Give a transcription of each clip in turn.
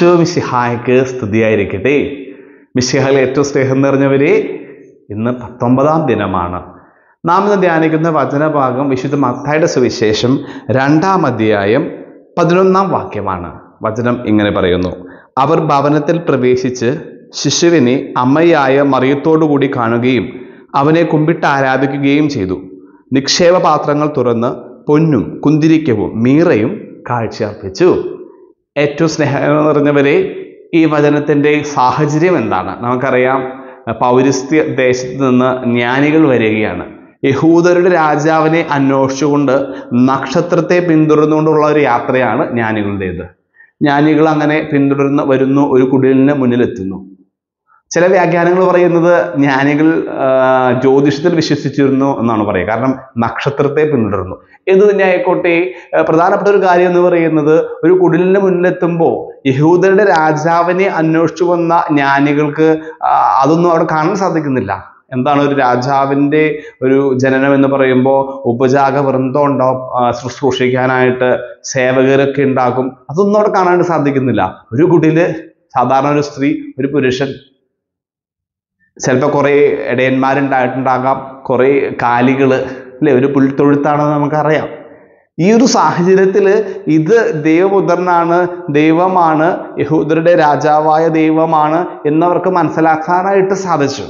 ഈശോ മിശിഹായ്ക്ക് സ്തുതിയായിരിക്കട്ടെ മിശിഹായിൽ ഏറ്റവും സ്നേഹം നിറഞ്ഞവരെ ഇന്ന് പത്തൊമ്പതാം ദിനമാണ് നാം ഇന്ന് ധ്യാനിക്കുന്ന വചനഭാഗം വിശുദ്ധ മത്തായുടെ സുവിശേഷം രണ്ടാം അധ്യായം പതിനൊന്നാം വാക്യമാണ് വചനം ഇങ്ങനെ പറയുന്നു അവർ ഭവനത്തിൽ പ്രവേശിച്ച് ശിശുവിനെ അമ്മയായ മറിയത്തോടുകൂടി കാണുകയും അവനെ കുമ്പിട്ട് ആരാധിക്കുകയും ചെയ്തു നിക്ഷേപ പാത്രങ്ങൾ തുറന്ന് പൊന്നും കുന്തിരിക്കവും മീറയും കാഴ്ചയർപ്പിച്ചു ഏറ്റവും സ്നേഹം നിറഞ്ഞവരെ ഈ വചനത്തിൻ്റെ സാഹചര്യം എന്താണ് നമുക്കറിയാം പൗരസ്ത്യ ദേശത്ത് നിന്ന് ജ്ഞാനികൾ വരികയാണ് യഹൂദരുടെ രാജാവിനെ അന്വേഷിച്ചുകൊണ്ട് നക്ഷത്രത്തെ പിന്തുടർന്നുകൊണ്ടുള്ള ഒരു യാത്രയാണ് ജ്ഞാനികളുടേത് ജ്ഞാനികൾ അങ്ങനെ പിന്തുടർന്ന് വരുന്നു ഒരു കുടിലിന് മുന്നിലെത്തുന്നു ചില വ്യാഖ്യാനങ്ങൾ പറയുന്നത് ജ്ഞാനികൾ ആ, ജ്യോതിഷത്തിൽ വിശ്വസിച്ചിരുന്നു എന്നാണ് പറയുക കാരണം നക്ഷത്രത്തെ പിന്തുടർന്നു എന്ത് തന്നെ ആയിക്കോട്ടെ ആ, പ്രധാനപ്പെട്ട ഒരു കാര്യം എന്ന് പറയുന്നത് ഒരു കുടിലിന് മുന്നിലെത്തുമ്പോൾ യഹൂദരുടെ രാജാവിനെ അന്വേഷിച്ചു വന്ന ജ്ഞാനികൾക്ക് ആ, അതൊന്നും അവിടെ കാണാൻ സാധിക്കുന്നില്ല എന്താണ് ഒരു രാജാവിൻ്റെ ഒരു ജനനം എന്ന് പറയുമ്പോൾ ഉപജാക വൃന്ദം ഉണ്ടാവും ആ, ശുശ്രൂഷിക്കാനായിട്ട് സേവകരൊക്കെ ഉണ്ടാകും അതൊന്നും അവിടെ കാണാൻ സാധിക്കുന്നില്ല ഒരു കുടില് സാധാരണ ഒരു സ്ത്രീ ഒരു പുരുഷൻ ചിലപ്പോൾ കുറേ ഇടയന്മാരുണ്ടായിട്ടുണ്ടാകാം കുറേ കാലികൾ അല്ലേ ഒരു പുൽത്തൊഴുത്താണെന്ന് നമുക്കറിയാം ഈ ഒരു സാഹചര്യത്തിൽ ഇത് ദൈവപുത്രനാണ് ദൈവമാണ് യഹൂദരുടെ രാജാവായ ദൈവമാണ് എന്നവർക്ക് മനസ്സിലാക്കാനായിട്ട് സാധിച്ചു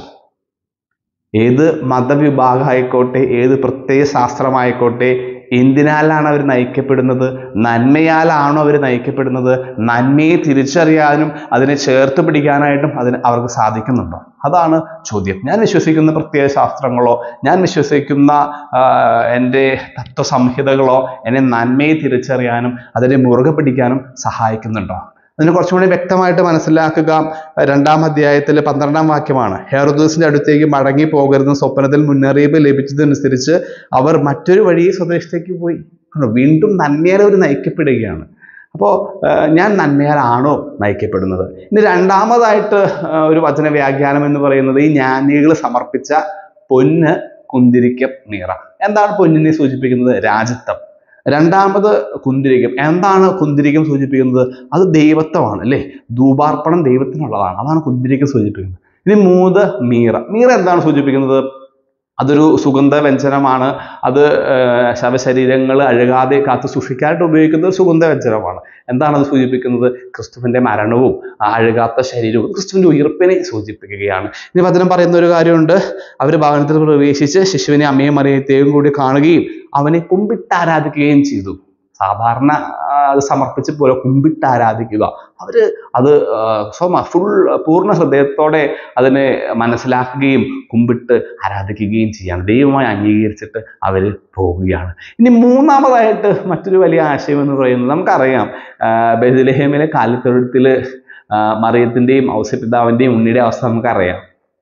ഏത് മതവിഭാഗമായിക്കോട്ടെ ഏത് പ്രത്യയ ശാസ്ത്രമായിക്കോട്ടെ എന്തിനാലാണ് അവർ നയിക്കപ്പെടുന്നത് നന്മയാലാണോ അവർ നയിക്കപ്പെടുന്നത് നന്മയെ തിരിച്ചറിയാനും അതിനെ ചേർത്ത് പിടിക്കാനായിട്ടും അതിന് അവർക്ക് സാധിക്കുന്നുണ്ടോ അതാണ് ചോദ്യം ഞാൻ വിശ്വസിക്കുന്ന പ്രത്യയ ശാസ്ത്രങ്ങളോ ഞാൻ വിശ്വസിക്കുന്ന ആ, എൻ്റെ തത്വസംഹിതകളോ എന്നെ നന്മയെ തിരിച്ചറിയാനും അതിനെ മുറുകെ പിടിക്കാനും സഹായിക്കുന്നുണ്ടോ അതിന് കുറച്ചും കൂടി വ്യക്തമായിട്ട് മനസ്സിലാക്കുക രണ്ടാം അധ്യായത്തിൽ പന്ത്രണ്ടാം വാക്യമാണ് ഹെറോദോസിന്റെ അടുത്തേക്ക് മടങ്ങി പോകരുതെന്ന് സ്വപ്നത്തിൽ മുന്നറിയിപ്പ് ലഭിച്ചതനുസരിച്ച് അവർ മറ്റൊരു വഴി സ്വദേശത്തേക്ക് പോയി കണ്ടോ? വീണ്ടും നന്മയാൽ അവർ നയിക്കപ്പെടുകയാണ് അപ്പോൾ ഞാൻ നന്മയാലാണോ നയിക്കപ്പെടുന്നത് ഇനി രണ്ടാമതായിട്ട് ആ, ഒരു വചന വ്യാഖ്യാനം എന്ന് പറയുന്നത് ഈ ജ്ഞാനികൾ സമർപ്പിച്ച പൊന്ന് കുന്തിരിക്കം നീറ എന്താണ് പൊന്നിനെ സൂചിപ്പിക്കുന്നത് രാജ്യത്വം രണ്ടാമത് കുന്തിരിക്കം എന്താണ് കുന്തിരിക്കം സൂചിപ്പിക്കുന്നത് അത് ദൈവത്വമാണ് അല്ലേ ധൂപാർപ്പണം ദൈവത്തിനുള്ളതാണ് അതാണ് കുന്തിരിക്കം സൂചിപ്പിക്കുന്നത് ഇനി മൂന്ന് മീറ മീറ എന്താണ് സൂചിപ്പിക്കുന്നത് അതൊരു സുഗന്ധ വ്യഞ്ജനമാണ് അത് ആ, ശവശരീരങ്ങൾ അഴുകാതെ കാത്തു സൂക്ഷിക്കാനായിട്ട് ഉപയോഗിക്കുന്ന ഒരു സുഗന്ധ വ്യഞ്ജനമാണ് എന്താണ് അത് സൂചിപ്പിക്കുന്നത് ക്രിസ്തുവിന്റെ മരണവും ആ അഴുകാത്ത ശരീരവും ക്രിസ്തുവിന്റെ ഉയർപ്പിനെ സൂചിപ്പിക്കുകയാണ് ഇനി വചനം പറയുന്ന ഒരു കാര്യമുണ്ട് അവർ ഭവനത്തിൽ പ്രവേശിച്ച് ശിശുവിനെ അമ്മയും മറിയത്തെയും കൂടി കാണുകയും അവനെ കുമ്പിട്ട് ആരാധിക്കുകയും ചെയ്തു സാധാരണ ആ, അത് സമർപ്പിച്ച് പോലെ കുമ്പിട്ട് ആരാധിക്കുക അവര് അത് സ്വമ ഫുൾ പൂർണ്ണ ഹൃദയത്തോടെ അതിനെ മനസ്സിലാക്കുകയും കുമ്പിട്ട് ആരാധിക്കുകയും ചെയ്യാണ് ദൈവമായി അംഗീകരിച്ചിട്ട് അവർ പോവുകയാണ് ഇനി മൂന്നാമതായിട്ട് മറ്റൊരു വലിയ ആശയം എന്ന് പറയുന്നത് നമുക്കറിയാം ആ, ബെഥ്ലഹേമിലെ കാലിത്തൊഴുത്തിൽ മറിയത്തിൻ്റെയും ഔസപിതാവിൻ്റെയും ഉണ്ണിയുടെ അവസ്ഥ നമുക്കറിയാം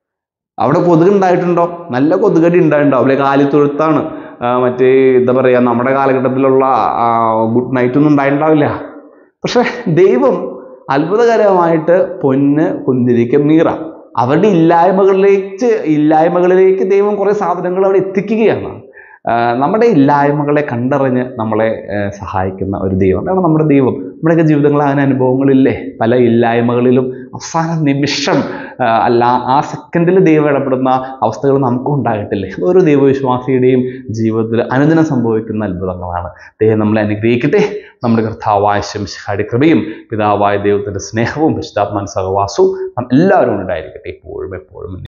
അവിടെ കൊതുക് ഉണ്ടായിട്ടുണ്ടോ നല്ല കൊതുകടി ഉണ്ടായിട്ടുണ്ടാവും അല്ലെ കാലിത്തൊഴുത്താണ് ആ, മറ്റേ എന്താ പറയുക നമ്മുടെ കാലഘട്ടത്തിലുള്ള ഗുഡ് നൈറ്റ് ഒന്നും ഉണ്ടായിട്ടുണ്ടാവില്ല പക്ഷെ ദൈവം അത്ഭുതകരമായിട്ട് പൊന്ന് കുന്തിരിക്കം മീറ അവരുടെ ഇല്ലായ്മകളിലേക്ക് ഇല്ലായ്മകളിലേക്ക് ദൈവം കുറേ സാധനങ്ങൾ അവിടെ എത്തിക്കുകയാണ് ആ, നമ്മുടെ ഇല്ലായ്മകളെ കണ്ടറിഞ്ഞ് നമ്മളെ ആ, സഹായിക്കുന്ന ഒരു ദൈവം അതാണ് നമ്മുടെ ദൈവം നമ്മുടെയൊക്കെ ജീവിതങ്ങളിൽ അങ്ങനെ അനുഭവങ്ങളില്ലേ പല ഇല്ലായ്മകളിലും അവസാന നിമിഷം ആ, അല്ല ആ സെക്കൻഡിൽ ദൈവം ഇടപെടുന്ന അവസ്ഥകൾ നമുക്കും ഉണ്ടായിട്ടില്ലേ ഓരോ ദൈവവിശ്വാസിയുടെയും ജീവിതത്തിൽ അനുദിനം സംഭവിക്കുന്ന അത്ഭുതങ്ങളാണ് ദൈവം നമ്മളെ അനുഗ്രഹിക്കട്ടെ നമ്മുടെ കർത്താവായ ശംശാടി കൃപയും പിതാവായ ദൈവത്തിൻ്റെ സ്നേഹവും പരിശുദ്ധാത്മാൻ സഹവാസവും നാം എല്ലാവരും ഉണ്ടായിരിക്കട്ടെ എപ്പോഴും എപ്പോഴും